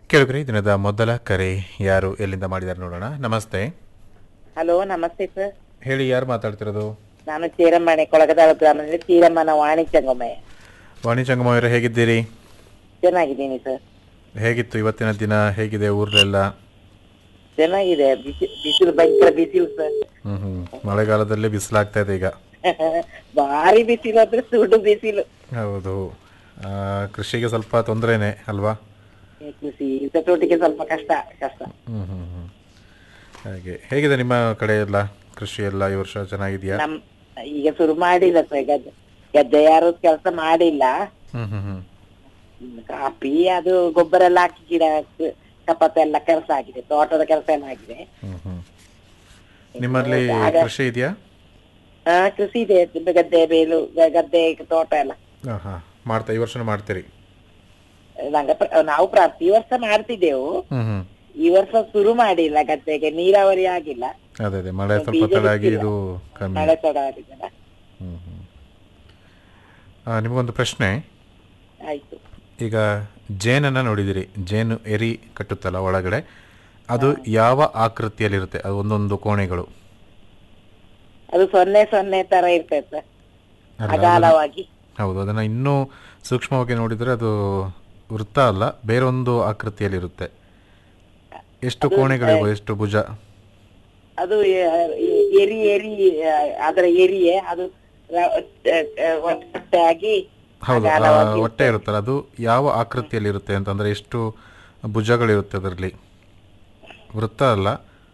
ಕೇಳಿದ್ರಿ ದಿನದ ಮೊದಲ ಕರೆ ಯಾರು ಎಲ್ಲಿಂದ ಮಾಡಿದ್ದಾರೆ ನೋಡೋಣ ನಮಸ್ತೆ ಹಲೋ ನಮಸ್ತೆ ಸರ್ ಹೇಳಿ ಯಾರು ಮಾತಾಡ್ತಿರೋದು ನಾನು ಚೀರಮ್ಮನೆ ಕೊಳಗದಾಳ ಗ್ರಾಮದಲ್ಲಿ ಚೀರಮ್ಮನ ವಾಣಿಜ್ಯಂಗಮಯ ವಾಣಿ ಚಂಗಮವರೇ ಹೇಗಿದ್ದೀರಿ ಚೆನ್ನಾಗಿದ್ದೀನಿ ಸರ್ ಹೇಗಿತ್ತು ಇವತ್ತಿನ ದಿನ ಹೇಗಿದೆ ಊರಲ್ಲೆಲ್ಲ ಚೆನ್ನಾಗಿದೆ ಬಿಸಿ ಬಿಸಿಲು ಭಯಂಕರ ಬಿಸಿಲು ಸರ್ ಹ್ಮ್ ಹ್ಮ್ ಮಳೆಗಾಲದಲ್ಲಿ ಬಿಸಿಲಾಗ್ತಾ ಇದೆ ಈಗ ಭಾರಿ ಬಿಸಿಲು ಅಂದ್ರೆ ಸುಡು ಬಿಸಿಲು ಹೌದು ಆ, ಕೃಷಿಗೆ ಸ್ವಲ್ಪ ತೊಂದರೆನೆ ಅಲ್ವಾ ಈ ಕೃಷಿ ಚಟುವಟಿಕೆ ಸ್ವಲ್ಪ ಕಷ್ಟ ಕಷ್ಟ ಹ್ಮ್ ಹ್ಮ್ ಹ್ಮ್ ಹಾಗೆ ಹೇಗಿದೆ ನಿಮ್ಮ ಕಡೆ ಎಲ್ಲ ಕೃಷಿ ಎಲ್ಲ ಈ ವರ್ಷ ಚೆನ್ನಾಗಿದೆಯಾ ನಮ್ ಈಗ ಶುರು ಮಾಡಿಲ್ಲ ಸರ್ ಗದ್ದೆ ಗದ್ದೆ ಯಾರು ಕೆಲಸ ಮಾಡಿಲ್ಲ ಹ್ಮ್ ಹ್ಮ್ ಹ್ಮ್ ಹ್ಮ್, ಕಾಫಿ ಅದು ಗೊಬ್ಬರ ಎಲ್ಲ ಹಾಕಿ ಗಿಡ ಕ- ಕಪಾತ ಎಲ್ಲ ಕೆಲಸ ಆಗಿದೆ ತೋಟದ ಕೆಲಸ ಎಲ್ಲ ಆಗಿದೆ ಹ್ಮ್ ಹ್ಮ್ ನಿಮ್ಮಲ್ಲಿ ಆಗ- ಕೃಷಿ ಇದೆಯಾ ಆ ಕೃಷಿ ಇದೆ ಗದ್ದೆ ಬೇಲು ಗ- ಗದ್ದೆ ತೋಟ ಎಲ್ಲ ಹಾ ಹಾ ಮಾಡ್ತಾ ಈ ವರ್ಷನೂ ಮಾಡ್ತೀರಿ ನಂಗೆ ಪ್ರ- ನಾವು ಪ್ರತಿ ವರ್ಷ ಮಾಡ್ತಿದ್ದೆವು ಹ್ಮ್ ಹ್ಮ್ ಈ ವರ್ಷ ಶುರು ಮಾಡಿಲ್ಲ ಗದ್ದೆಗೆ ನೀರಾವರಿ ಆಗಿಲ್ಲ ಅದೇ ಅದೇ ಮಳೆ ಸ್ವಲ್ಪ ಬೀಜ ತಡ ಆಗಿ ಬಿತ್ತಿಲ್ಲ. ಇದು ಕಮ್ಮಿ ಮಳೆ ತಡ ಆಗಿದ್ದಲ್ಲ ಹ್ಮ್ ಹ್ಮ್ ಆ, ನಿಮಗೊಂದು ಪ್ರಶ್ನೆ ಆಯ್ತು ಈಗ ಜೇನನ್ನ ನೋಡಿದಿರಿ ಜೇನು ಎರಿ ಕಟ್ಟುತ್ತಲ್ಲ ಒಳಗಡೆ ಅದು ಯಾವ ಆಕೃತಿಯಲ್ಲಿರುತ್ತೆ ಅದು ಒಂದೊಂದು ಕೋಣೆಗಳು ಅದು ಸೊನ್ನೆ ಸೊನ್ನೆ ತರ ಇರ್ತೈತೆ ಅಲ್ಲ, ಅಗಾಲವಾಗಿ ಹೌದು ಅದನ್ನ ಇನ್ನೂ ಸೂಕ್ಷ್ಮವಾಗಿ ನೋಡಿದರೆ ಅದು ವೃತ್ತ ಅಲ್ಲ ಬೇರೊಂದು ಆಕೃತಿಯಲ್ಲಿರುತ್ತೆ ಎಷ್ಟು ಕೋಣೆಗಳಿವೆ ಎಷ್ಟು ಭುಜ ಅದು ಎ- ಎ- ಎರಿ ಎರಿ ಆ, ಅದರ ಎರಿಯೇ ಅದು ರ- ಅ- ಅ- ಒಟ್ಟಾಗಿ ಹೌದು ಆ, ಅಗಾಲವಾಗಿ ಹೊಟ್ಟೆ ಇರುತ್ತಲ್ಲ ಅದು ಯಾವ ಆಕೃತಿಯಲ್ಲಿರುತ್ತೆ ಅಂತಂದ್ರೆ ಎಷ್ಟು ಭುಜಗಳಿರುತ್ತೆ ಅದರಲ್ಲಿ ವೃತ್ತ ಅಲ್ಲ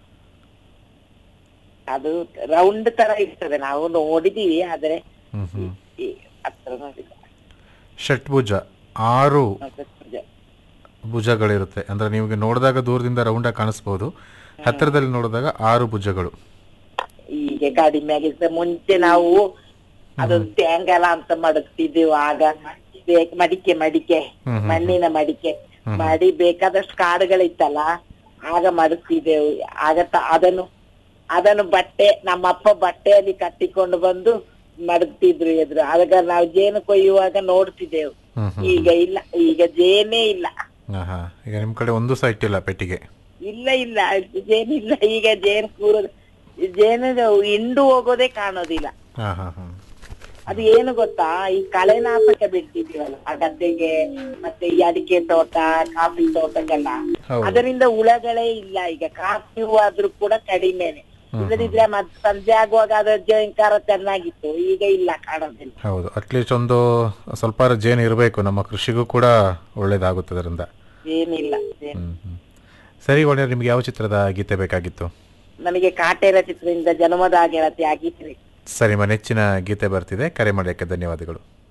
ಅದು ರೌಂಡ್ ತರ ಇರ್ತದೆ ನಾವು ನೋಡಿದೀವಿ ಆದ್ರೆ ಹ್ಮ್ ಹ್ಮ್ ಈ ಹತ್ರ ನೋಡಿಲ್ಲ ಷಟ್ಭುಜ ಆರು ಮತ್ತೆ ಭುಜಗಳಿರುತ್ತೆ ಅಂದ್ರೆ ನಿಮಗೆ ನೋಡಿದಾಗ ದೂರದಿಂದ ರೌಂಡಾಗಿ ಕಾಣಿಸ್ಬೋದು ಹತ್ತಿರದಲ್ಲಿ ನೋಡಿದಾಗ ಆರು ಭುಜಗಳು ಈಗ ಕಡಿಮೆ ಆಗಿದೆ ಮುಂಚೆ ನಾವು ಅದು ತೆಂಗಲ ಅಂತ ಮಡಗ್ತಿದ್ದೆವು ಆಗ ಬೇಕ್- ಮಡಿಕೆ ಮಡಿಕೆ ಹ್ಮ್ ಹ್ಮ್ ಮಣ್ಣಿನ ಮಡಿಕೆ ಮಾಡಿ ಬೇಕಾದಷ್ಟು ಕಾಡುಗಳಿತ್ತಲ್ಲ ಆಗ ಮಡಗ್ತಿದ್ದೆವು ಆಗ ತ- ಅದನ್ನು ಅದನ್ನು ಬಟ್ಟೆ ನಮ್ಮಪ್ಪ ಬಟ್ಟೆಯಲ್ಲಿ ಕಟ್ಟಿಕೊಂಡು ಬಂದು ಮಡಗ್ತಿದ್ರು ಎದುರು ಆಗ ನಾವು ಜೇನು ಕೊಯ್ಯುವಾಗ ನೋಡ್ತಿದ್ದೆವು ಹ್ಮ್ ಹ್ಮ್ ಈಗ ಇಲ್ಲ ಈಗ ಜೇನೇ ಇಲ್ಲ ಹಾ ಹಾ ಈಗ ನಿಮ್ಮ ಕಡೆ ಒಂದು ಸಹ ಇಟ್ಟಿಲ್ಲ ಪೆಟ್ಟಿಗೆ ಇಲ್ಲ ಇಲ್ಲ ಜೇನಿಲ್ಲ ಈಗ ಜೇನು ಕೂರೋದು ಜೇನು ಹಿಂಡು ಹೋಗೋದೇ ಕಾಣೋದಿಲ್ಲ ಹಾ ಹಾ ಹಾ ಅದು ಏನು ಗೊತ್ತಾ ಈ ಕಳೆನಾಶಕ ಬಿಡ್ತಿದೀವಲ್ಲ ಆ ಗದ್ದೆಗೆ ಮತ್ತೆ ಈ ಅಡಿಕೆ ತೋಟ ಕಾಫಿ ತೋಟಕ್ಕೆಲ್ಲ ಹೌದು ಅದರಿಂದ ಹುಳಗಳೇ ಇಲ್ಲ ಈಗ ಕಾಫಿ ಹೂ ಆದ್ರೂ ಕೂಡ ಕಡಿಮೆನೆ ಇಲ್ಲದಿದ್ರೆ ಮತ್ ಸಂಜೆ ಆಗುವಾಗ ಅದ್ರ ಜಯಂಕಾರ ಚೆನ್ನಾಗಿತ್ತು ಈಗ ಇಲ್ಲ ಕಾಣೋದಿಲ್ಲ ಹೌದು ಅಟ್ಲೀಸ್ಟ್ ಒಂದು ಸ್ವಲ್ಪ ಜೇನು ಇರಬೇಕು ನಮ್ಮ ಕೃಷಿಗೂ ಕೂಡ ಒಳ್ಳೇದಾಗುತ್ತೆ ಅದರಿಂದ ಏನಿಲ್ಲ ಏನ್- ಹ್ಮ್ ಹ್ಮ್ ಸರಿ ಒಳ್ಳೆ ನಿಮ್ಗೆ ಯಾವ ಚಿತ್ರದ ಗೀತೆ ಬೇಕಾಗಿತ್ತು ನಮಗೆ ಕಾಟೇರ ಚಿತ್ರದಿಂದ ಜನ್ಮದ ಗೆಳತಿ ಆಗಿತ್ತು ಸರಿ ನಿಮ್ಮ ನೆಚ್ಚಿನ ಗೀತೆ ಬರ್ತಿದೆ ಕರೆ ಮಾಡೋಕ್ಕೆ ಧನ್ಯವಾದಗಳು